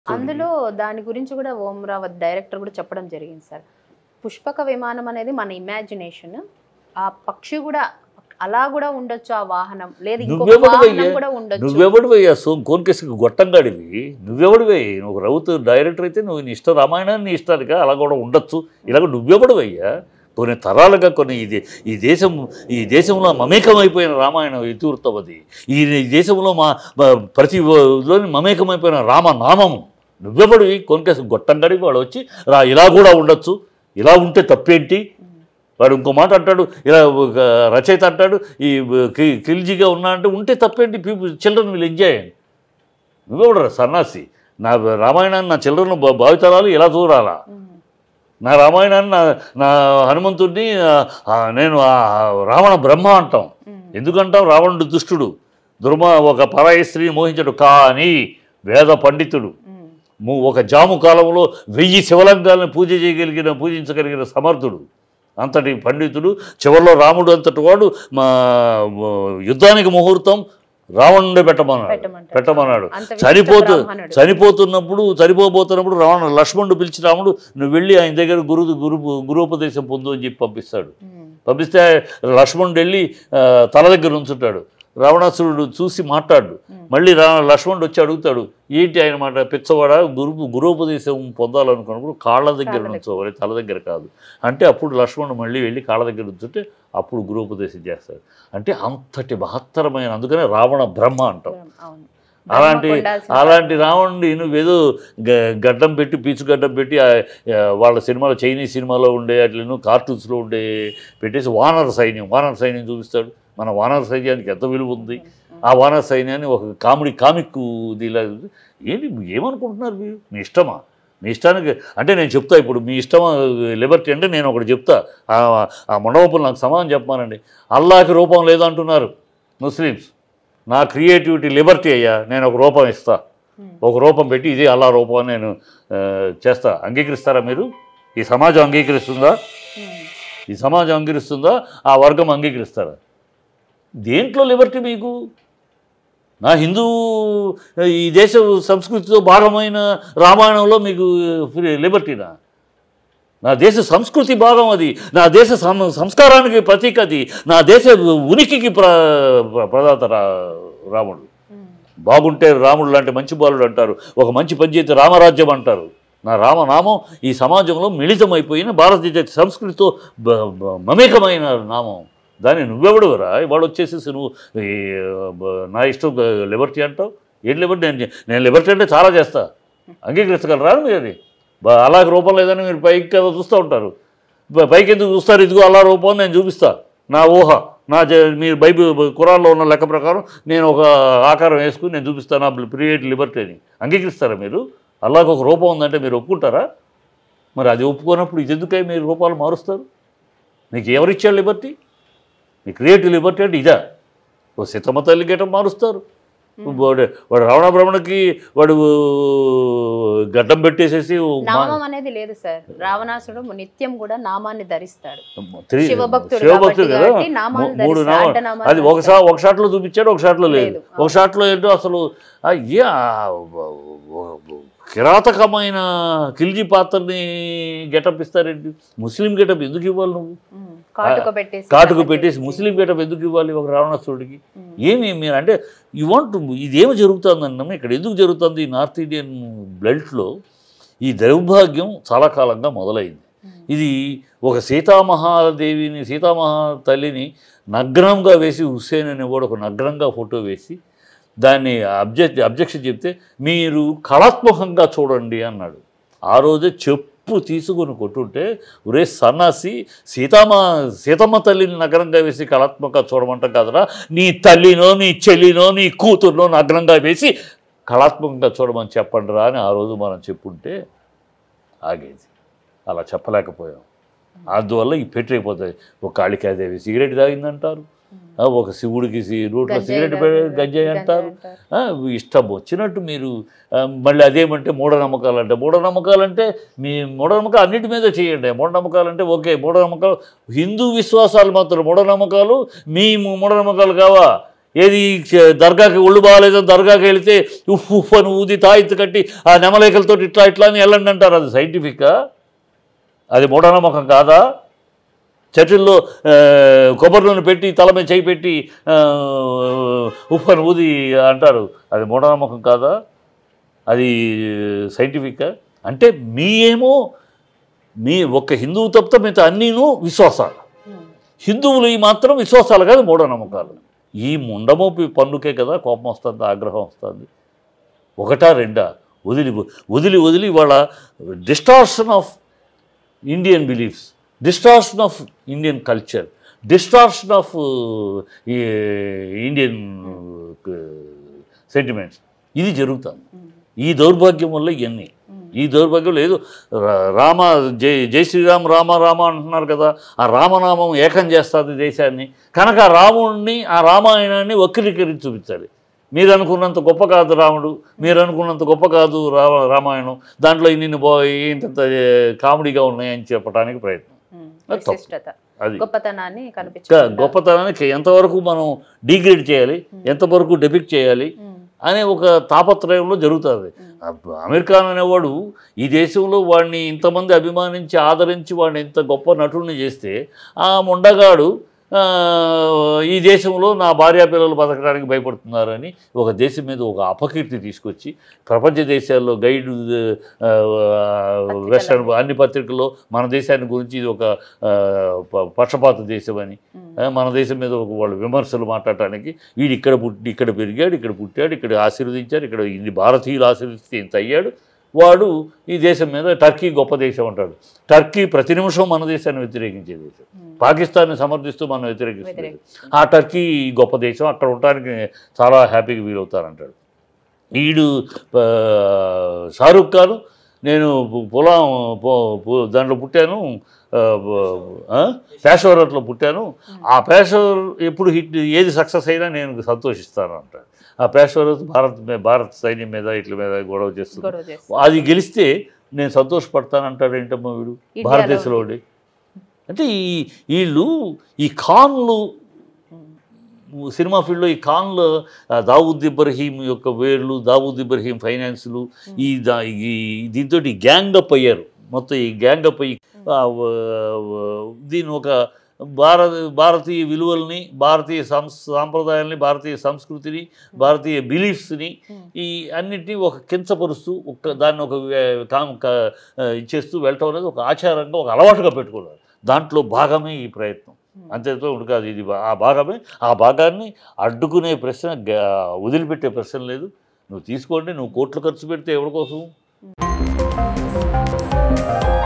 అందులో దాని గురించి కూడా ఓం రావత్ డైరెక్టర్ కూడా చెప్పడం జరిగింది సార్ పుష్పక విమానం అనేది మన ఇమాజినేషన్ ఆ పక్షి కూడా అలా కూడా ఉండొచ్చు ఆ వాహనం లేదు ఇంకొక నువ్వెవడు వాహనం భయ్యా? కూడా ఉండొచ్చు నువ్వెవడివయ్యా సో కోన్కేసికి గొట్టంగాడివి నువ్వెవడివే నువ్వు రౌత్ డైరెక్టర్ అయితే నువ్వు నీ ఇష్ట రామాయణాన్ని నీ ఇష్టానిగా అలా కూడా ఉండొచ్చు ఇలాగ నువ్వెవడివయ్యా కొన్ని తరాలుగా కొన్ని ఇది ఈ దేశం ఈ దేశంలో మమేకమైపోయిన రామాయణం ఇతివృత్తం అది ఈ దేశంలో మా మా- ప్రతి లోని మమేకమైపోయిన రామనామము నువ్వెవడివి కొనికేసి గొట్టంగాడి వాడు వచ్చి రా ఇలా కూడా ఉండొచ్చు ఇలా ఉంటే తప్పేంటి వాడు ఇంకో మాట అంటాడు ఇలా ఒక రచయిత అంటాడు ఈ కి- కిల్జీగా ఉన్నా అంటే ఉంటే తప్పేంటి పీపుల్ చిల్డ్రన్ విల్ ఎంజాయ్ నువ్వెవడరా సన్నాసి నా రామాయణాన్ని నా చిల్డ్రన్ భావితరాలు ఇలా చూడాలా ఉమ్. నా రామాయణాన్ని నా నా హనుమంతుడిని ఆ, ఆ, నేను ఆ రావణ బ్రహ్మ అంటాం ఉమ్. ఎందుకంటాం రావణుడు దుష్టుడు దుర్మ ఒక పరాయి స్త్రీని మోహించడు కానీ వేద పండితుడు ఉమ్. ము- ఒక జాము కాలంలో వెయ్యి శివలింగాలను పూజ చేయగలిగిన పూజించగలిగిన సమర్థుడు అంతటి పండితుడు చివరిలో రాముడు అంతటి వాడు మా మా యుద్ధానికి ముహూర్తం రావణుడే పెట్టమన్నాడు పెట్టమంటాడు. పెట్టమన్నాడు అంత విశిష్ట చనిపోతూ బ్రాహ్మణుడు. చనిపోతున్నప్పుడు చనిపోబోతున్నప్పుడు రావణ లక్ష్మణుడు పిలిచి రాముడు నువ్వు వెళ్ళి ఆయన దగ్గర గురు గురు గురుపదేశం పొందు అని చెప్పి పంపిస్తాడు ఉమ్. పంపిస్తే లక్ష్మణుడు వెళ్ళి ఆ, తల దగ్గర ఉంచుతాడు రావణాసురుడు చూసి మాట్లాడు మళ్ళీ రా లక్ష్మణుడు వచ్చి అడుగుతాడు ఏంటి ఆయన మాట పిచ్చవాడ గురు గురోపదేశం పొందాలనుకున్నప్పుడు కాళ్ళ దగ్గర ఉంచవాలి తల దగ్గర కాదు అంటే అప్పుడు లక్ష్మణుడు మళ్ళీ వెళ్ళి కాళ్ళ దగ్గర ఉంచుంటే అప్పుడు గురోపదేశం చేస్తాడు అంటే అంతటి మహత్తరమైన అందుకనే రావణ బ్రహ్మ అంటాం అవును అలాంటి బ్రహ్మకు ఉండాల్సిన అలాంటి రావణుడి నువ్వేదో గ- గడ్డం పెట్టి పీచు గడ్డం పెట్టి ఆ, ఆ, వాళ్ళ సినిమాలో చైనీస్ సినిమాలో ఉండే అట్లను కార్టూన్స్లో ఉండే పెట్టేసి వానర సైన్యం వానర సైన్యం చూపిస్తాడు మన వానర సైన్యానికి ఎంత విలువ ఉంది ఆ వానర సైన్యాన్ని ఒక కామెడీ కామిక్ ఇలా ఏంటి ఏమనుకుంటున్నారు మీరు మీ ఇష్టమా మీ ఇష్టానికి అంటే నేను చెప్తా ఇప్పుడు మీ ఇష్టమా లిబర్టీ అంటే నేను ఒకటి చెప్తా ఆ- ఆ మండపంలో నాకు సమాధానం చెప్పమానండి అల్లాకి రూపం లేదంటున్నారు ముస్లిమ్స్ నా క్రియేటివిటీ లిబర్టీ అయ్యా నేను ఒక రూపం ఇస్తా ఉమ్. ఒక రూపం పెట్టి ఇదే అల్లా రూపం అని నేను ఆ, చేస్తా అంగీకరిస్తారా మీరు ఈ సమాజం అంగీకరిస్తుందా ఉమ్. ఈ సమాజం అంగీకరిస్తుందా ఆ వర్గం అంగీకరిస్తారా దేంట్లో లిబర్టీ మీకు నా హిందూ ఈ దేశ సంస్కృతితో భాగమైన రామాయణంలో మీకు ఫ్రీ లిబర్టీనా నా దేశ సంస్కృతి భాగం అది నా దేశ సం- సంస్కారానికి ప్రతీక అది నా దేశ ఉనికికి ప్ర ప్ర- ప్రదాత రా రాముడు ఉమ్. బాగుంటే రాముడు లాంటి మంచి బాలుడు అంటారు ఒక మంచి పని చేస్తే రామరాజ్యం అంటారు నా రామనామం ఈ సమాజంలో మిళితమైపోయిన భారతదేశ సంస్కృతితో బ- బ- మమేకమైన నామం దాన్ని నువ్వెవడురా వాడు వచ్చేసేసి నువ్వు ఈ, బ- నా ఇష్టం లిబర్టీ అంటావు ఏం లిబర్టీ నేను నేను లిబర్టీ అంటే చాలా చేస్తా అంగీకరించగలరా మీరు అది బ- అలాగ రూపం లేదని మీరు పైకి కదా చూస్తూ ఉంటారు ప- పైకి ఎందుకు చూస్తారు ఇదిగో అలా రూపం నేను చూపిస్తా నా ఊహ నా జ- మీరు బైబిల్ కురాన్లో ఉన్న లెక్క ప్రకారం నేను ఒక ఆకారం వేసుకుని నేను చూపిస్తాను నా ప్రియేట్ లిబర్టీ అని అంగీకరిస్తారా మీరు అలాగ ఒక రూపం ఉందంటే మీరు ఒప్పుకుంటారా మరి అది ఒప్పుకోనప్పుడు ఇది ఎందుకై మీరు రూపాలు మారుస్తారు మీకు ఎవరిచ్చారు లిబర్టీ మీ క్రియేటివ్ లిబర్టీ అంటే ఇదా ఓ సీతమ్మ తల్లి గీయటం మారుస్తారు వాడు వాడు రావణ బ్రహ్మణకి వాడు గడ్డం పెట్టేసేసి ఓ మా- నామం అనేది లేదు సార్ రావణాసుడు నిత్యం కూడా నామాన్ని ధరిస్తాడు త్రి- శివభక్తుడు శివభక్తుడు కాబట్టి కదా కాబట్టి నామాలు మూ- మూడు ధరిస్తాడు. నామాలు అడ్డనామాలు అది ఒక షా ఒక షాట్లో చూపించాడు ఒక షాట్లో లేదు లేదు. ఒక షాట్లో ఏంటో అసలు ఆ ఏ ఆ వ- వ- వ- కిరాతకమైన ఖిల్జీ పాత్రని గెటప్ ఇస్తారేంటి ముస్లిం గెటప్ ఎందుకు ఇవ్వాలి నువ్వు ఉమ్. కాటుక పెట్టేసి కాటుకు పెట్టేసి ముస్లిం గెటప్ ఎందుకు ఇవ్వాలి ఒక రావణాసురుడికి ఉమ్. ఏమి మీరు అంటే యూ వాంట్ ఇదేమి జరుగుతుందన్న ఇక్కడ ఎందుకు జరుగుతుంది ఈ నార్త్ ఇండియన్ బెల్ట్లో ఈ దౌర్భాగ్యం చాలా కాలంగా మొదలైంది ఉమ్. ఇది ఒక సీతామహాదేవిని సీతామహా తల్లిని నగ్నంగా వేసి హుస్సేన్ అనేవాడు ఒక నగ్నంగా ఫోటో వేసి దాన్ని అబ్జెక్ట్ అబ్జెక్షన్ చెప్తే మీరు కళాత్మకంగా చూడండి అన్నాడు ఆ రోజే చెప్పు తీసుకుని కొట్టుంటే ఒరే సన్నాసి సీతామ సీతమ్మ తల్లిని నగ్నంగా వేసి కళాత్మకంగా చూడమంటాం కదరా నీ తల్లినో నీ చెల్లినో నీ కూతుర్నో నగ్నంగా వేసి కళాత్మకంగా చూడమని చెప్పండి రా అని ఆ రోజు మనం చెప్పుంటే ఆగేది అలా చెప్పలేకపోయాం అందువల్ల ఈ పెట్టైపోతుంది ఒక కాళికాదేవి సిగరెట్ తాగిందంటారు ఆ, ఒక శివుడికి సి- రోడ్లో గంజాయి సిగరెట్ తాగి- పె- గంజాయి అంటారు ఆ, ఇష్టం వచ్చినట్టు మీరు ఆ, మళ్ళీ అదేమంటే మూఢనమ్మకాలు అంటే మూఢనమ్మకాలు అంటే మీ మూఢనమ్మకాలు అన్నిటి మీద చేయండి మూఢనమ్మకాలు అంటే ఓకే మూఢనమ్మకాలు హిందూ విశ్వాసాలు మాత్రం మూఢనమ్మకాలు మీ మూఢనమ్మకాలు కావా ఏది చ- దర్గాకి ఒళ్ళు బాగాలేదని దర్గాకి వెళితే ఉఫ్ ఉఫ్ అని ఊది తాయిత్తు కట్టి ఆ నెమలేకలతో ఇట్లా ఇట్లా అని వెళ్ళండి అంటారు అది సైంటిఫిక్గా అది మూఢనమ్మకం కాదా చర్చిల్లో ఆ, కొబ్బరి నూనె పెట్టి తల మీద చేయి పెట్టి ఆ, ఉఫ్ అని ఊది అంటారు అది మూఢనమ్మకం కాదా అది సైంటిఫిక్గా అంటే మీ ఏమో మీ ఒక్క హిందువు తప్పితే మిగతా అన్నీను విశ్వాసాలు ఉమ్. హిందువులు ఈ మాత్రం విశ్వాసాలు కాదు మూఢనమ్మకాలు ఈ ముండమోపి పన్నుకే కదా కోపం వస్తుంది ఆగ్రహం వస్తుంది ఒకటా రెండా వదిలి వదిలి వదిలి వాళ్ళ distortion of Indian beliefs distortion of Indian culture distortion of Indian sentiments ఇది జరుగుతుంది ఉమ్. ఈ దౌర్భాగ్యం వల్ల ఇవన్నీ ఉమ్. ఈ దౌర్భాగ్యం లేదు రా- రామ జై జై శ్రీరామ్ రామ రామ అంటున్నారు కదా ఆ రామనామం ఏకం చేస్తుంది దేశాన్ని కనుక ఆ రాముడిని ఆ రామాయణాన్ని వక్రీకరించి చూపించాలి మీరు అనుకున్నంత గొప్ప కాదు రాముడు మీరు అనుకున్నంత గొప్ప కాదు రామ రామాయణం దాంట్లో ఇన్ని బో ఇంత కామెడీగా ఉన్నాయని చెప్పడానికి ప్రయత్నం ఉమ్. అది తప్పు. విశిష్టత అది గొప్పతనాన్ని ఇంకా కనిపించాలి గొప్పతనానికి ఎంతవరకు మనం డిగ్రేడ్ చేయాలి ఎంతవరకు డెపిక్ట్ చేయాలి అనే ఒక తాపత్రయంలో జరుగుతుంది అబ్బ- అమీర్ ఖాన్ అనేవాడు ఈ దేశంలో వాడిని ఇంతమంది అభిమానించి ఆదరించి వాడిని ఇంత గొప్ప నటుడిని చేస్తే ఆ ముండగాడు ఆ, ఈ దేశంలో నా భార్యా పిల్లలు బతకడానికి భయపడుతున్నారని ఒక దేశం మీద ఒక అపకీర్తి తీసుకొచ్చి ప్రపంచ దేశాల్లో గైడ్ ఆ, వెస్టర్న్ అన్ని పత్రికల్లో మన దేశాన్ని గురించి ఇది ఒక ఆ, ప- పక్షపాత దేశం అని ఆ, మన దేశం మీద ఒక వాళ్ళు విమర్శలు మాట్లాడటానికి వీడు ఇక్కడ పుట్టి ఇక్కడ పెరిగాడు ఇక్కడ పుట్టాడు ఇక్కడ ఆశీర్వదించారు ఇక్కడ ఇది భారతీయులు ఆశీర్వదిస్తే ఇంత అయ్యాడు వాడు ఈ దేశం మీద టర్కీ గొప్ప దేశం అంటాడు టర్కీ ప్రతి నిమిషం మన దేశాన్ని వ్యతిరేకించే దేశం పాకిస్తాన్ని సమర్థిస్తూ మనం వ్యతిరేకిస్తుంది ఆ టర్కీ గొప్ప దేశం అక్కడ ఉండడానికి చాలా హ్యాపీగా వీలవుతారంటాడు ఈడు ఆ, షారుఖ్ ఖాన్ నేను పొలం పొ- పొ- దాంట్లో పుట్టాను ఆ, ఆ, పేషవరట్లో పుట్టాను ఆ పేషవర్ ఎప్పుడు హిట్ ఏది సక్సెస్ అయినా నేను సంతోషిస్తాను అంటాడు ఆ పేషవర్ భారత్ మీ- భారత్ సైన్యం మీద ఇట్ల మీద గొడవ చేస్తుంది గొడవ చేసి అది గెలిస్తే నేను సంతోషపడతాను అంటాడు ఏంటమ్మా వీడు ఇండియాలో భారతదేశంలో ఉండి అంటే ఈ వీళ్ళు ఈ ఖాన్లు సినిమా ఫీల్డ్లో ఈ ఖాన్లు ఆ, దావూద్ ఇబ్రహీం యొక్క వేళ్ళు దావూద్ ఇబ్రహీం ఫైనాన్సులు ఈ దా ఈ దీంతో గ్యాంగ్ అప్ అయ్యారు మొత్తం ఈ గ్యాంగ్ అప్ అయ్యి ఆ, వ- వ- దీని ఒక భారత భారతీయ విలువల్ని భారతీయ సంస్ సాంప్రదాయాల్ని భారతీయ సంస్కృతిని భారతీయ బిలీఫ్స్ని ఈ అన్నిటినీ ఒక కించపరుస్తూ ఒక దాన్ని ఒక వే- కామ్ క- ఆ, ఇచ్చేస్తూ వెళ్ళటం అనేది ఒక ఆచారంగా ఒక అలవాటుగా పెట్టుకున్నారు దాంట్లో భాగమే ఈ ప్రయత్నం అంతేతో ఉండు కాదు ఇది బా- ఆ భాగమే ఆ భాగాన్ని అడ్డుకునే ప్రశ్న గ- వదిలిపెట్టే ప్రశ్న లేదు నువ్వు తీసుకోండి నువ్వు కోట్లు ఖర్చు పెడితే ఎవరి కోసం